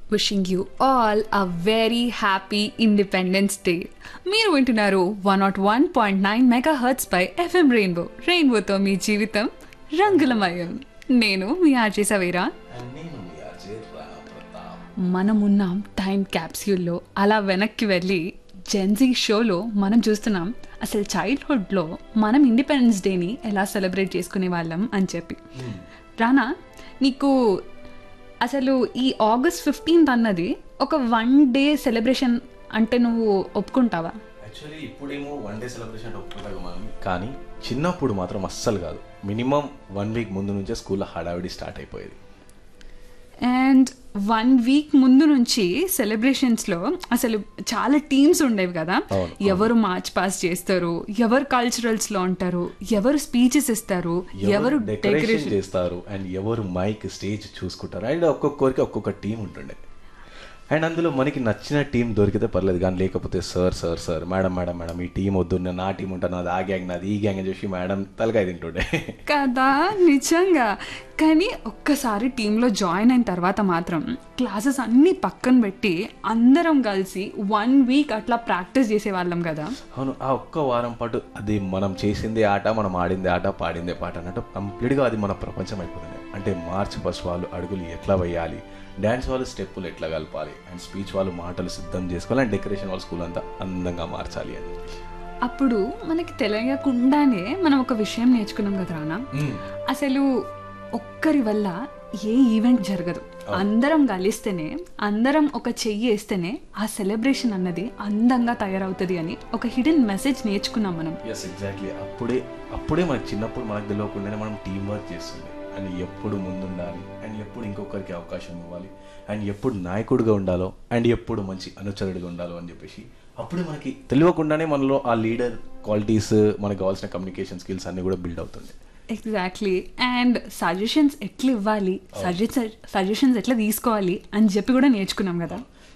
wishing you all a very happy independence day మీరు వింటున్నారు one nought one point nine megahertz పై FM Rainbow రెయిన్బోతో మీ జీవితం రంగులమయం నేను మీ ఆర్జే సవేరా నేను మీ అజయ్ రాణా ప్రతాప్ మనమున్నాం టైం క్యాప్స్యూల్లో అలా వెనక్కి వెళ్ళి జెన్జీ షోలో మనం చూస్తున్నాం అసలు చైల్డ్హుడ్లో మనం ఇండిపెండెన్స్ డేని ఎలా సెలబ్రేట్ చేసుకునే వాళ్ళం అని చెప్పి రానా నీకు అసలు ఈ ఆగస్ట్ ఫిఫ్టీన్త్ అన్నది ఒక వన్ డే సెలబ్రేషన్ అంటే నువ్వు ఒప్పుకుంటావా యాక్చువల్లీ ఇప్పుడేమో వన్ డే సెలబ్రేషన్ ఒప్పుకుంటాం మనం కానీ చిన్నప్పుడు మాత్రం అస్సలు కాదు మినిమం వన్ వీక్ ముందు నుంచే స్కూల్లో హడావిడి స్టార్ట్ అయిపోయేది అండ్ వన్ వీక్ ముందు నుంచి సెలబ్రేషన్స్లో అసలు చాలా టీమ్స్ ఉండేవి కదా అవును, ఎవరు మార్చ్ పాస్ చేస్తారు ఎవరు కల్చరల్స్లో ఉంటారు ఎవరు స్పీచెస్ ఇస్తారు ఎవరు డెకరేషన్ డెకరేషన్ చేస్తారు అండ్ ఎవరు మైక్ స్టేజ్ చూసుకుంటారు అండ్ ఒక్కొక్కరికి ఒక్కొక్క టీం ఉంటుండే అండ్ అందులో మనకి నచ్చిన టీం దొరికితే పర్లేదు కానీ లేకపోతే sir sir sir madam madam madam ఈ టీం వద్దు నా టీం ఉంటా నాది ఆ గ్యాంగ్ నాది ఈ గ్యాంగ్ అని చెప్పి మేడం తలకాయ తింటుండే కదా నిజంగా కానీ ఒక్కసారి టీంలో జాయిన్ అయిన తర్వాత మాత్రం క్లాసెస్ అన్నీ పక్కన పెట్టి అందరం కలిసి వన్ వీక్ అట్లా ప్రాక్టీస్ చేసేవాళ్ళం కదా అవును ఆ ఒక్క వారం పాటు అది మనం చేసిందే ఆట మనం ఆడిందే ఆట పాడిందే పాట అన్నట్టు కంప్లీట్గా అది మన ప్రపంచం అయిపోతుంది అంటే మార్చ్ ఫస్ట్ వాళ్ళు అడుగులు ఎట్లా వేయాలి డ్యాన్స్ వాళ్ళు స్టెప్పులు ఎట్లా కలపాలి అండ్ స్పీచ్ వాళ్ళు మాటలు సిద్ధం చేసుకోవాలి అండ్ డెకరేషన్ వాళ్ళ స్కూల్ అంతా అందంగా మార్చాలి అని అప్పుడు మనకి తెలియకుండానే మనం ఒక విషయం నేర్చుకున్నాం కదా రానా అసలు ఒక్కరి వల్ల ఏ ఈవెంట్ జరగదు అందరం కలిస్తేనే అందరం ఒక చెయ్యి వేస్తేనే ఆ సెలబ్రేషన్ అన్నది అందంగా తయారవుతుంది అని ఒక హిడెన్ మెసేజ్ నేర్చుకున్నాం మనం ఎస్ ఎగ్జాక్ట్లీ అప్పుడే అప్పుడే మనకి చిన్నప్పుడు మనకు తెలియకుండానే మనం టీం వర్క్ చేస్తుంది అండ్ ఎప్పుడు ముందుండాలి అండ్ ఎప్పుడు ఇంకొకరికి అవకాశం ఇవ్వాలి అండ్ ఎప్పుడు నాయకుడిగా ఉండాలో అండ్ ఎప్పుడు మంచి అనుచరుడిగా ఉండాలో అని చెప్పేసి అప్పుడే మనకి తెలియకుండానే మనలో ఆ లీడర్ క్వాలిటీస్ మనకు కావాల్సిన కమ్యూనికేషన్ స్కిల్స్ అన్నీ కూడా బిల్డ్ అవుతుంది ఎగ్జాక్ట్లీ అండ్ సజెషన్స్ ఎట్లా ఇవ్వాలి సజెషన్స్ ఎట్లా తీసుకోవాలి అని చెప్పి కూడా నేర్చుకున్నాం కదా